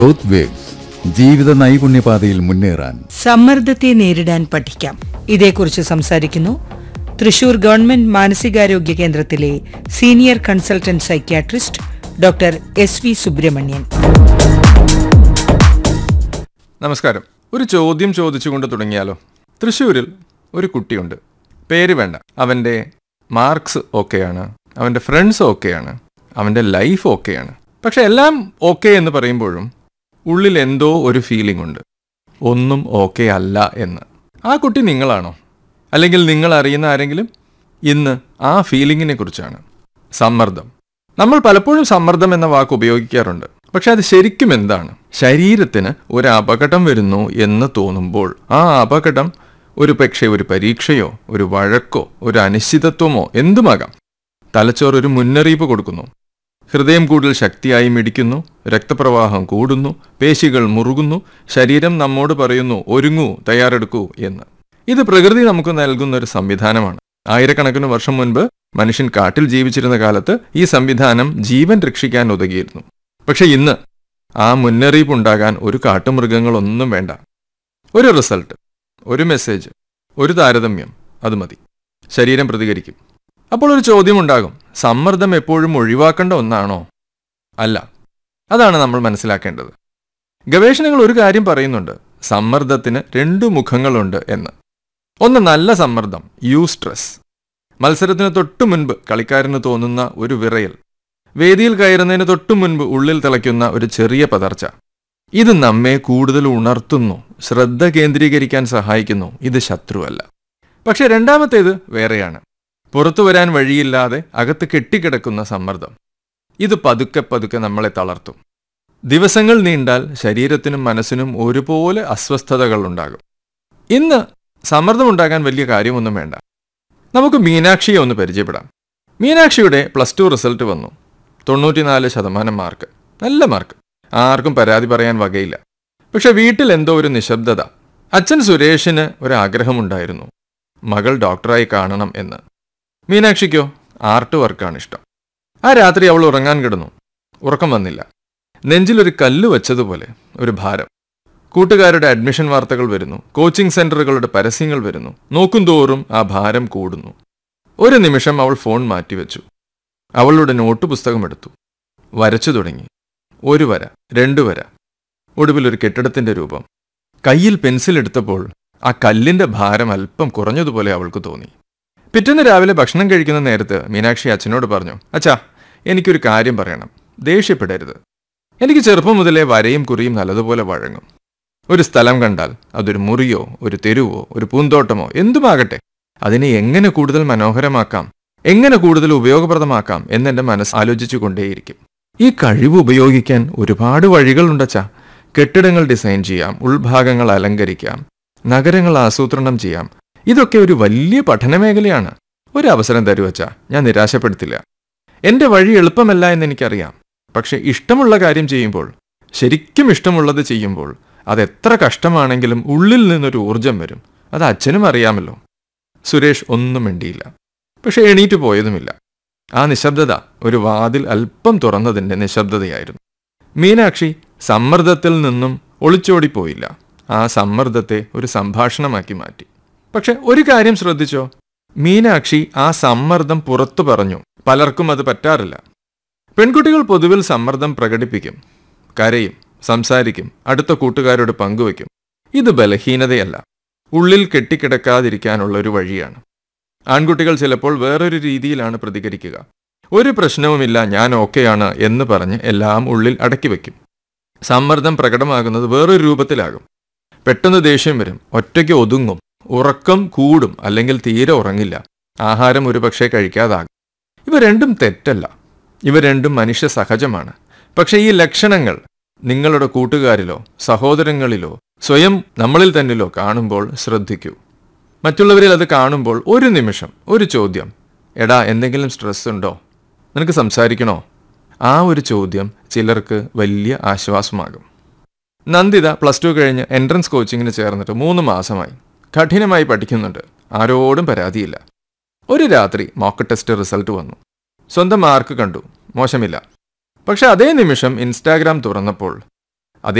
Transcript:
growth waves ജീവിത നൈപുണ്യപാതയിൽ മുന്നേറാൻ സമ്മർദ്ദത്തെ നേരിടാൻ പഠിക്കാം ഇതേക്കുറിച്ച് സംസാരിക്കുന്നു തൃശൂർ ഗവൺമെന്റ് മാനസികാരോഗ്യ കേന്ദ്രത്തിലെ senior consultant psychiatrist doctor S V Subramanian നമസ്കാരം ഒരു ചോദ്യം ചോദിച്ചുകൊണ്ട് തുടങ്ങിയാലോ തൃശ്ശൂരിൽ ഒരു കുട്ടിയുണ്ട് പേര് വേണ്ട അവൻ്റെ മാർക്സ് ഓക്കെയാണ് അവൻ്റെ ഫ്രണ്ട്സ് ഓക്കെയാണ് അവൻ്റെ ലൈഫ് ഓക്കെയാണ് പക്ഷെ എല്ലാം ഓക്കെ എന്ന് പറയുമ്പോഴും ഉള്ളിൽ എന്തോ ഒരു ഫീലിംഗ് ഉണ്ട് ഒന്നും ഓക്കെ അല്ല എന്ന് ആ കുട്ടി നിങ്ങളാണോ അല്ലെങ്കിൽ നിങ്ങൾ അറിയുന്ന ആരെങ്കിലും ഇന്ന് ആ ഫീലിങ്ങിനെ കുറിച്ചാണ് സമ്മർദ്ദം നമ്മൾ പലപ്പോഴും സമ്മർദ്ദം എന്ന വാക്ക് ഉപയോഗിക്കാറുണ്ട് പക്ഷെ അത് ശരിക്കും എന്താണ് ശരീരത്തിന് ഒരു അപകടം വരുന്നു എന്ന് തോന്നുമ്പോൾ ആ അപകടം ഒരു പക്ഷേ ഒരു പരീക്ഷയോ ഒരു വഴക്കോ ഒരു അനിശ്ചിതത്വമോ എന്തുമാകാം തലച്ചോർ ഒരു മുന്നറിയിപ്പ് കൊടുക്കുന്നു ഹൃദയം കൂടുതൽ ശക്തിയായി മിടിക്കുന്നു രക്തപ്രവാഹം കൂടുന്നു പേശികൾ മുറുകുന്നു ശരീരം നമ്മോട് പറയുന്നു ഒരുങ്ങൂ തയ്യാറെടുക്കൂ എന്ന് ഇത് പ്രകൃതി നമുക്ക് നൽകുന്ന ഒരു സംവിധാനമാണ് ആയിരക്കണക്കിന് വർഷം മുൻപ് മനുഷ്യൻ കാട്ടിൽ ജീവിച്ചിരുന്ന കാലത്ത് ഈ സംവിധാനം ജീവൻ രക്ഷിക്കാൻ ഉതകിയിരുന്നു പക്ഷെ ഇന്ന് ആ മുന്നറിയിപ്പ് ഉണ്ടാകാൻ ഒരു കാട്ടുമൃഗങ്ങളൊന്നും വേണ്ട ഒരു റിസൾട്ട് ഒരു മെസ്സേജ് ഒരു താരതമ്യം അത് മതി ശരീരം പ്രതികരിക്കും അപ്പോൾ ഒരു ചോദ്യം ഉണ്ടാകും സമ്മർദ്ദം എപ്പോഴും ഒഴിവാക്കേണ്ട ഒന്നാണോ അല്ല അതാണ് നമ്മൾ മനസ്സിലാക്കേണ്ടത് ഗവേഷണങ്ങൾ ഒരു കാര്യം പറയുന്നുണ്ട് സമ്മർദ്ദത്തിന് രണ്ടു മുഖങ്ങളുണ്ട് എന്ന് ഒന്ന് നല്ല സമ്മർദ്ദം യു സ്ട്രെസ് മത്സരത്തിന് തൊട്ടു മുൻപ് കളിക്കാരന് തോന്നുന്ന ഒരു വിറയൽ വേദിയിൽ കയറുന്നതിന് തൊട്ടു മുൻപ് ഉള്ളിൽ തിളയ്ക്കുന്ന ഒരു ചെറിയ പതർച്ച ഇത് നമ്മെ കൂടുതൽ ഉണർത്തുന്നു ശ്രദ്ധ കേന്ദ്രീകരിക്കാൻ സഹായിക്കുന്നു ഇത് ശത്രുവല്ല പക്ഷെ രണ്ടാമത്തേത് വേറെയാണ് പുറത്തു വരാൻ വഴിയില്ലാതെ അകത്ത് കെട്ടിക്കിടക്കുന്ന സമ്മർദ്ദം ഇത് പതുക്കെ പതുക്കെ നമ്മളെ തളർത്തും ദിവസങ്ങൾ നീണ്ടാൽ ശരീരത്തിനും മനസ്സിനും ഒരുപോലെ അസ്വസ്ഥതകൾ ഉണ്ടാകും ഇന്ന് സമ്മർദ്ദമുണ്ടാകാൻ വലിയ കാര്യമൊന്നും വേണ്ട നമുക്ക് മീനാക്ഷിയെ ഒന്ന് പരിചയപ്പെടാം മീനാക്ഷിയുടെ പ്ലസ് ടു റിസൾട്ട് വന്നു തൊണ്ണൂറ്റിനാല് ശതമാനം മാർക്ക് നല്ല മാർക്ക് ആർക്കും പരാതി പറയാൻ വകയില്ല പക്ഷെ വീട്ടിൽ എന്തോ ഒരു നിശബ്ദത അച്ഛൻ സുരേഷിന് ഒരാഗ്രഹമുണ്ടായിരുന്നു മകൾ ഡോക്ടറായി കാണണം എന്ന് മീനാക്ഷിക്കോ ആർട്ട് വർക്കാണ് ഇഷ്ടം ആ രാത്രി അവൾ ഉറങ്ങാൻ കിടന്നു ഉറക്കം വന്നില്ല നെഞ്ചിലൊരു കല്ല് വച്ചതുപോലെ ഒരു ഭാരം കൂട്ടുകാരുടെ അഡ്മിഷൻ വാർത്തകൾ വരുന്നു കോച്ചിംഗ് സെന്ററുകളുടെ പരസ്യങ്ങൾ വരുന്നു നോക്കും തോറും ആ ഭാരം കൂടുന്നു ഒരു നിമിഷം അവൾ ഫോൺ മാറ്റിവെച്ചു അവളുടെ നോട്ട് പുസ്തകം എടുത്തു വരച്ചു തുടങ്ങി ഒരു വര രണ്ടു വര ഒടുവിൽ ഒരു കെട്ടിടത്തിന്റെ രൂപം കയ്യിൽ പെൻസിൽ എടുത്തപ്പോൾ ആ കല്ലിന്റെ ഭാരം അല്പം കുറഞ്ഞതുപോലെ അവൾക്ക് തോന്നി പിറ്റേന്ന് രാവിലെ ഭക്ഷണം കഴിക്കുന്ന നേരത്ത് മീനാക്ഷി അച്ഛനോട് പറഞ്ഞു അച്ഛാ എനിക്കൊരു കാര്യം പറയണം ദേഷ്യപ്പെടരുത് എനിക്ക് ചെറുപ്പം മുതലേ വരയും കുറിയും നല്ലതുപോലെ വഴങ്ങും ഒരു സ്ഥലം കണ്ടാൽ അതൊരു മുറിയോ ഒരു തെരുവോ ഒരു പൂന്തോട്ടമോ എന്തുമാകട്ടെ അതിനെ എങ്ങനെ കൂടുതൽ മനോഹരമാക്കാം എങ്ങനെ കൂടുതൽ ഉപയോഗപ്രദമാക്കാം എന്നെന്റെ മനസ്സ് ആലോചിച്ചു കൊണ്ടേയിരിക്കും ഈ കഴിവ് ഉപയോഗിക്കാൻ ഒരുപാട് വഴികളുണ്ടച്ചാ കെട്ടിടങ്ങൾ ഡിസൈൻ ചെയ്യാം ഉൾഭാഗങ്ങൾ അലങ്കരിക്കാം നഗരങ്ങൾ ആസൂത്രണം ചെയ്യാം ഇതൊക്കെ ഒരു വലിയ പഠന മേഖലയാണ് ഒരു അവസരം തരുവച്ചാ ഞാൻ നിരാശപ്പെടുത്തില്ല എന്റെ വഴി എളുപ്പമല്ല എന്ന് എനിക്കറിയാം പക്ഷെ ഇഷ്ടമുള്ള കാര്യം ചെയ്യുമ്പോൾ ശരിക്കും ഇഷ്ടമുള്ളത് ചെയ്യുമ്പോൾ അതെത്ര കഷ്ടമാണെങ്കിലും ഉള്ളിൽ നിന്നൊരു ഊർജം വരും അത് അച്ഛനും അറിയാമല്ലോ സുരേഷ് ഒന്നും മിണ്ടിയില്ല പക്ഷെ എണീറ്റ് പോയതുമില്ല ആ നിശബ്ദത ഒരു വാതിൽ അല്പം തുറന്നതിന്റെ നിശബ്ദതയായിരുന്നു മീനാക്ഷി സമ്മർദ്ദത്തിൽ നിന്നും ഒളിച്ചോടിപ്പോയില്ല ആ സമ്മർദ്ദത്തെ ഒരു സംഭാഷണമാക്കി മാറ്റി പക്ഷെ ഒരു കാര്യം ശ്രദ്ധിച്ചോ മീനാക്ഷി ആ സമ്മർദ്ദം പുറത്തു പറഞ്ഞു പലർക്കും അത് പറ്റാറില്ല പെൺകുട്ടികൾ പൊതുവിൽ സമ്മർദ്ദം പ്രകടിപ്പിക്കും കരയും സംസാരിക്കും അടുത്ത കൂട്ടുകാരോട് പങ്കുവയ്ക്കും ഇത് ബലഹീനതയല്ല ഉള്ളിൽ കെട്ടിക്കിടക്കാതിരിക്കാനുള്ള ഒരു വഴിയാണ് ആൺകുട്ടികൾ ചിലപ്പോൾ വേറൊരു രീതിയിലാണ് പ്രതികരിക്കുക ഒരു പ്രശ്നവുമില്ല ഞാൻ ഓക്കെയാണ് എന്ന് പറഞ്ഞ് എല്ലാം ഉള്ളിൽ അടക്കി വയ്ക്കും സമ്മർദ്ദം പ്രകടമാകുന്നത് വേറൊരു രൂപത്തിലാകും പെട്ടെന്ന് ദേഷ്യം വരും ഒറ്റയ്ക്ക് ഒതുങ്ങും ഉറക്കം കൂടും അല്ലെങ്കിൽ തീരെ ഉറങ്ങില്ല ആഹാരം ഒരുപക്ഷെ കഴിക്കാതാകും ഇവ രണ്ടും തെറ്റല്ല ഇവ രണ്ടും മനുഷ്യ സഹജമാണ് പക്ഷേ ഈ ലക്ഷണങ്ങൾ നിങ്ങളുടെ കൂട്ടുകാരിലോ സഹോദരങ്ങളിലോ സ്വയം നമ്മളിൽ തന്നിലോ കാണുമ്പോൾ ശ്രദ്ധിക്കൂ മറ്റുള്ളവരിൽ അത് കാണുമ്പോൾ ഒരു നിമിഷം ഒരു ചോദ്യം എടാ എന്തെങ്കിലും സ്ട്രെസ് ഉണ്ടോ നിനക്ക് സംസാരിക്കണോ ആ ഒരു ചോദ്യം ചിലർക്ക് വലിയ ആശ്വാസമാകും നന്ദിത പ്ലസ് ടു കഴിഞ്ഞ് എൻട്രൻസ് കോച്ചിങ്ങിന് ചേർന്നിട്ട് മൂന്ന് മാസമായി കഠിനമായി പഠിക്കുന്നുണ്ട് ആരോടും പരാതിയില്ല ഒരു രാത്രി മോക്ക് ടെസ്റ്റ് റിസൾട്ട് വന്നു സ്വന്തം മാർക്ക് കണ്ടു മോശമില്ല പക്ഷെ അതേ നിമിഷം ഇൻസ്റ്റാഗ്രാം തുറന്നപ്പോൾ